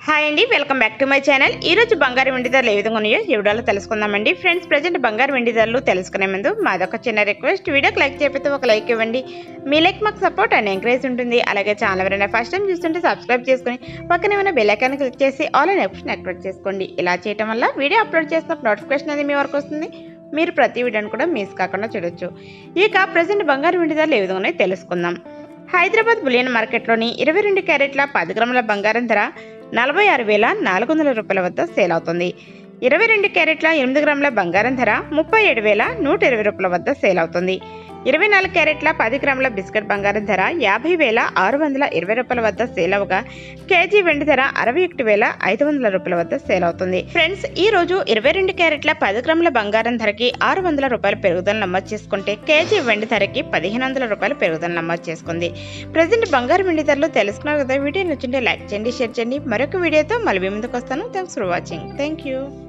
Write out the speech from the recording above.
hi అండి welcome back to my channel ఈ రోజు బంగారు వెండి ధరలు ఏ విధంగా ఉన్నాయో ఈ వీడియోలో తెలుసుకుందామండి ఫ్రెండ్స్ ప్రజెంట్ బంగారు వెండి ధరలు తెలుసుకునే ముందు మాదొక చిన్న రిక్వెస్ట్ వీడియోకి లైక్ చేయకపోతే ఒక లైక్ ఇవ్వండి మీ లైక్ మాకు సపోర్ట్ అండ్ ఎంకరేజ్ ఉంటుంది అలాగే ఛానల్ ఎవరైనా ఫస్ట్ టైం చూస్తుంటే సబ్స్క్రైబ్ చేసుకుని పక్కనే ఉన్న బెల్ ఐకాన్ క్లిక్ చేసి ఆల్ అండ్ ఆప్షన్ యాక్టివేట్ చేసుకోండి ఇలా చేయడం వల్ల వీడియో అప్లోడ్ చేసినప్పుడు నోటిఫికేషన్ అనేది మీ వరకు వస్తుంది మీరు ప్రతి వీడియోని కూడా మిస్ కాకుండా చూడొచ్చు ఇక ప్రజెంట్ బంగారు వెండి ధరలు ఏ విధంగా ఉన్నాయో తెలుసుకుందాం హైదరాబాద్ బులియన్ మార్కెట్లోని ఇరవై రెండు క్యారెట్ల పది గ్రాముల బంగారం ధర నలభై ఆరు వేల నాలుగు వందల రూపాయల వద్ద సేల్ అవుతుంది ఇరవై రెండు క్యారెట్ల ఎనిమిది గ్రాముల బంగారం ధర ముప్పై ఏడు వేల నూట ఇరవై రూపాయల వద్ద సేల్ అవుతుంది ఇరవై నాలుగు క్యారెట్ల పది గ్రాముల బిస్కెట్ బంగారం ధర యాభై వేల ఆరు వందల ఇరవై రూపాయల వద్ద సేల్ అవగా కేజీ వెండి ధర అరవై ఒకటి వేల ఐదు వందల రూపాయల వద్ద సేల్ అవుతుంది ఫ్రెండ్స్ ఈ రోజు ఇరవై రెండు క్యారెట్ల పది గ్రాముల బంగారం ధరకి ఆరు వందల రూపాయల పెరుగుదల నమోదు చేసుకుంటే కేజీ వెండి ధరకి పదిహేను వందల రూపాయల పెరుగుదల నమోదు చేసుకుంది ప్రజెంట్ బంగారు వెండి ధరలు తెలుసుకున్నారు కదా వీడియో నచ్చింటే లైక్ చేయండి షేర్ చేయండి మరొక వీడియోతో మళ్ళీ మీ ముందుకు వస్తాను thanks for watching thank you